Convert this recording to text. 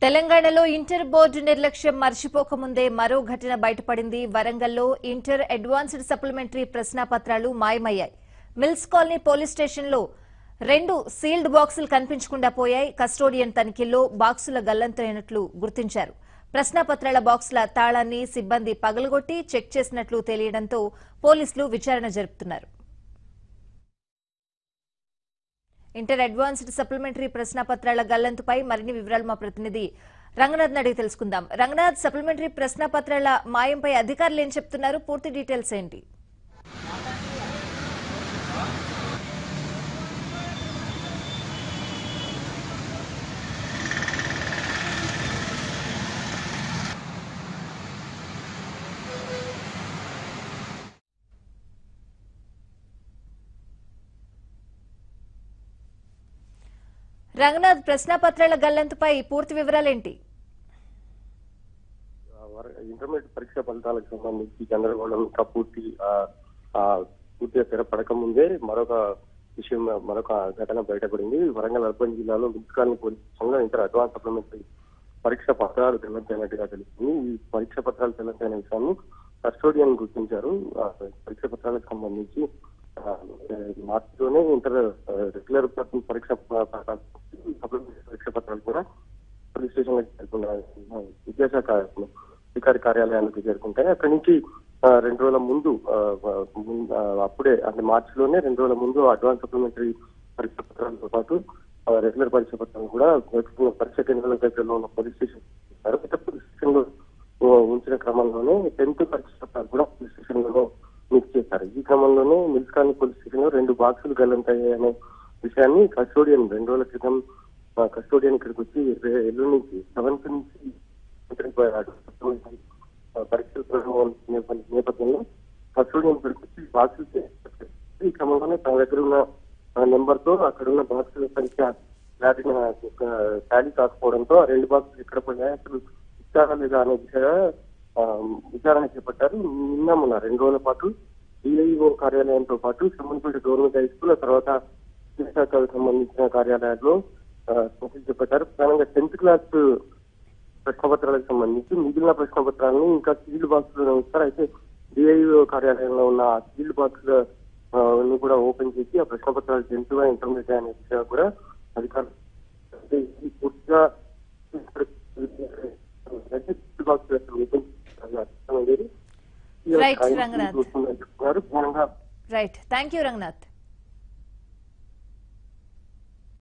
తెలంగాణలో inter board నిర్లక్ష్యం మర్చిపోకముందే మరో ఘటన బయటపడింది వరంగల్లో ఇంటర్ అడ్వాన్స్డ్ సప్లిమెంటరీ ప్రశ్నాపత్రాలు మాయమయ్యాయి మిల్స్ కాలనీ పోలీస్ స్టేషన్లో రెండు సీల్డ్ బాక్సులు కనిపించకుండా పోయాయి కస్టోడియన్ తనిఖీల్లో బాక్సుల గల్లంతైనట్లు గుర్తించారు ప్రశ్నాపత్రాల బాక్సుల తాళాన్ని సిబ్బంది పగలగొట్టి చెక్ చేసినట్లు తెలియడంతో పోలీసులు విచారణ జరుపుతున్నారు ఇంటర్ అడ్వాన్స్డ్ సప్లిమెంటరీ ప్రశ్నాపత్రాల గల్లంతుపై మరిన్ని వివరాలు మా ప్రతినిధి రంగనాథ్ అడిగి తెలుసుకుందాం రంగనాథ్ సప్లిమెంటరీ ప్రశ్నాపత్రాల మాయంపై అధికారులు ఏం చెప్తున్నారు పూర్తి డీటెయిల్స్ ఏంటి రంగనాథ్ ప్రశ్నాపత్రాల గల్లంతుపై పూర్తి వివరాలేంటి వర- ఇంటర్మీడియట్ పరీక్ష ఫలితాలకు సంబంధించి గందరగోళం ఇంకా పూర్తి ఆ, ఆ, పూర్తిగా తెరపడక ముందే మరొక విషయం మరొక ఘటన బయటపడింది వరంగల్ అర్బన్ జిల్లాలో మున్సిపాలిటీ పోలీస్ స్టేషన్లో ఇంటర్ అడ్వాన్స్ సప్లిమెంటరీ పరీక్ష పత్రాలు తెల్లైనట్టుగా తెలుస్తుంది ఈ పరీక్ష పత్రాలు తెల్లైన విషయాన్ని కస్టోడియన్ గుర్తించారు ఆ పరీక్ష పత్రాలకు సంబంధించి ఆ, మార్చిలోనే ఇంటర్ ఆ, రెగ్యులర్ పరీక్ష పత్రాలు సప్లిమెంటరీ పరీక్ష పత్రాలు కూడా పోలీస్ స్టేషన్ లో చేరుకున్న విద్యాశాఖ అధికారి కార్యాలయానికి చేరుకుంటాయి అక్కడి నుంచి ఆ, రెండు రోజుల ముందు ఆ, ఆ, ముం- ఆ, అప్పుడే అంటే మార్చిలోనే రెండు రోజుల ముందు అడ్వాన్స్ సప్లిమెంటరీ పరీక్ష పత్రాలతో పాటు ఆ, రెగ్యులర్ పరీక్ష పత్రాలు కూడా వెతుకున్న పరీక్ష కేంద్రాల దగ్గరలో ఉన్న పోలీస్ స్టేషన్ ఇచ్చారు. ఇతర పోలీస్ స్టేషన్ లో ఆ, ఉంచిన క్రమంలోనే టెన్త్ పరీక్ష పత్రాలు కూడా పోలీస్ స్టేషన్ లో మిక్స్ చేశారు ఈ క్రమంలోనే మిల్స్ కాలనీ పోలీస్ స్టేషన్ లో రెండు బాక్సులు గల్లంతాయి అనే విషయాన్ని కస్టోడియన్ రెండు రోజుల క్రితం ఆ, కస్టోడియన్ ఇక్కడికి వచ్చి రే- ఎల్లుండి నుంచి సెవెంత్ నుంచి ఇక్కడికి పోయాడు. ఆ, పరీక్షలు ప్రారంభం నేప- నేపథ్యంలో కస్టోడియన్ ఇక్కడికి వచ్చి బాక్సులు చేశారు. ఈ క్రమంలోనే తన దగ్గర ఉన్న నెంబర్ తో అక్కడ ఉన్న బాక్సుల సంఖ్య దాటిన టాలీ కాకపోవడంతో ఆ రెండు బాక్సులు ఎక్కడ పోయాయి అసలు ఇచ్చారా లేదా అనే దిశగా ఆ, విచారణ చేపట్టారు నిన్న మొన్న రెండు రోజుల పాటు డిఐఓ కార్యాలయంతో పాటు సంబంధించిన గవర్నమెంట్ హై స్కూల్ ఆ తర్వాత విద్యాశాఖకు సంబంధించిన కార్యాలయాల్లో ఆ, తనిఖీలు చేపట్టారు ప్రధానంగా టెన్త్ క్లాస్ ప్రశ్నపత్రాలకు సంబంధించి మిగిలిన ప్రశ్నపత్రాలను ఇంకా సీల్డ్ బాక్స్ లో ఉంచారు అయితే డిఐఓ కార్యాలయంలో ఉన్న ఆ సీల్డ్ బాక్స్ ను కూడా ఓపెన్ చేసి ఆ ప్రశ్నపత్రాలు టెన్త్ గా ఇంటర్మీడియట్ అనే విషయం కూడా అధికారులు అంటే ఇది పూర్తిగా సీల్డ్ బాక్స్ ఓపెన్ చేయాలి. Right, రంగనాథ్. చెప్తున్నారు ప్రధానంగా రైట్ థ్యాంక్ యూ రంగనాథ్